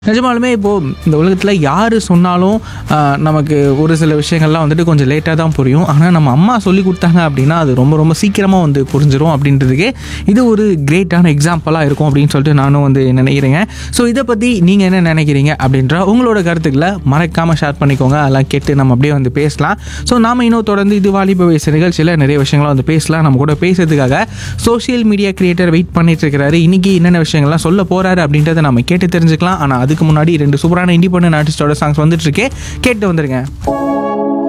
நிஜமாலுமே இப்போது இந்த உலகத்தில் யார் சொன்னாலும் ஆஹ், நமக்கு ஒரு சில விஷயங்கள்லாம் வந்துட்டு கொஞ்சம் லேட்டாக தான் புரியும் ஆனால் நம்ம அம்மா சொல்லி கொடுத்தாங்க அப்படின்னா அது ரொம்ப ரொம்ப சீக்கிரமாக வந்து புரிஞ்சிரும் அப்படின்றதுக்கே இது ஒரு கிரேட்டான எக்ஸாம்பிளாக இருக்கும் அப்படின்னு சொல்லிட்டு நானும் வந்து நினைக்கிறேங்க ஸோ இதை பற்றி நீங்கள் என்ன நினைக்கிறீங்க அப்படின்ற உங்களோட கருத்துக்களை மறக்காமல் ஷேர் பண்ணிக்கோங்க அதெல்லாம் கேட்டு நம்ம அப்படியே வந்து பேசலாம் ஸோ நாம இன்னும் தொடர்ந்து இது வாலிப வயசு நிகழ்ச்சியில் நிறைய விஷயங்களை வந்து பேசலாம் நம்ம கூட பேசுறதுக்காக சோஷியல் மீடியா கிரியேட்டர் வெயிட் பண்ணிட்டு இருக்கிறாரு இன்னைக்கு என்னென்ன விஷயங்கள்லாம் சொல்ல போறாரு அப்படின்றத நம்ம கேட்டு தெரிஞ்சுக்கலாம் ஆனால் அதுக்கு முன்னாடி ரெண்டு சூப்பரான இண்டிபெண்டன்ட் ஆர்டிஸ்டோட சாங்ஸ் வந்துட்டு இருக்கே கேட்டு வந்துருங்க